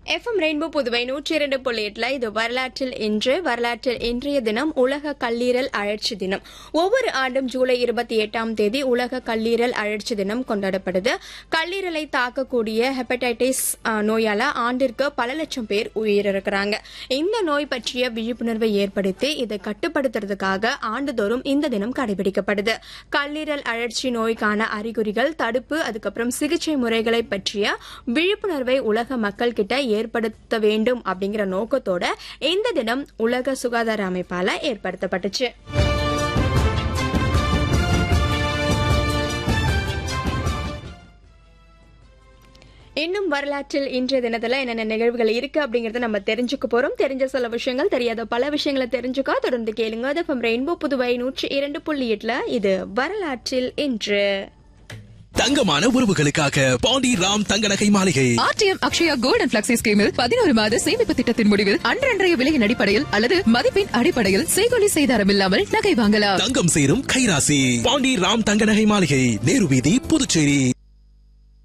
FM rainbow Puduvai நூற்றி இரண்டு புள்ளி எட்டுல இது வரலாற்றில் இன்று வரலாற்றில் இன்றைய தினம் உலக கல்லீரல் அழற்சி தினம் ஒவ்வொரு ஆண்டும் ஜூலை இருபத்தி எட்டாம் தேதி உலக கல்லீரல் அழற்சி தினம் கொண்டாடப்படுது கல்லீரலை தாக்கக்கூடிய ஹெப்படைட்டிஸ் அஹ், நோயால ஆண்டிற்கு பல லட்சம் பேர் உயிரிழக்கிறாங்க இந்த நோய் பற்றிய விழிப்புணர்வை ஏற்படுத்தி இதை கட்டுப்படுத்துறதுக்காக ஆண்டுதோறும் இந்த தினம் கடைபிடிக்கப்படுது கல்லீரல் அழற்சி நோய்க்கான அறிகுறிகள் தடுப்பு அதுக்கப்புறம் சிகிச்சை முறைகளை பற்றிய விழிப்புணர்வை உலக மக்கள் கிட்ட ஏற்படுத்த வேண்டும் அப்படிங்கிற நோக்கத்தோட இந்த தினம் உலக சுகாதார அமைப்பால ஏற்படுத்தப்பட்டுச்சு இன்னும் வரலாற்றில் இன்றைய தினத்துல என்னென்ன நிகழ்வுகள் இருக்கு அப்படிங்கறத நம்ம தெரிஞ்சுக்க போறோம் தெரிஞ்ச சில விஷயங்கள் தெரியாத பல விஷயங்களை தெரிஞ்சுக்க தொடர்ந்து கேளுங்க அது ரெயின்போ புதுவை நூற்றி இரண்டு புள்ளி எட்டுல இது வரலாற்றில் இன்று தங்கமான உறவுகளுக்காக பாண்டி ராம் தங்க நகை மாளிகை RTM Akshaya gold and flexi ஸ்கீமில் பதினோரு மாத சேமிப்பு திட்டத்தின் முடிவில் அன்றன்றைய விலையின் அடிப்படையில் அல்லது மதிப்பின் அடிப்படையில் செய்கொலி செய்தாரம் இல்லாமல் நகை வாங்கலாம் தங்கம் சேரும் கைராசி பாண்டி ராம் தங்க நகை மாளிகை நேரு வீதி புதுச்சேரி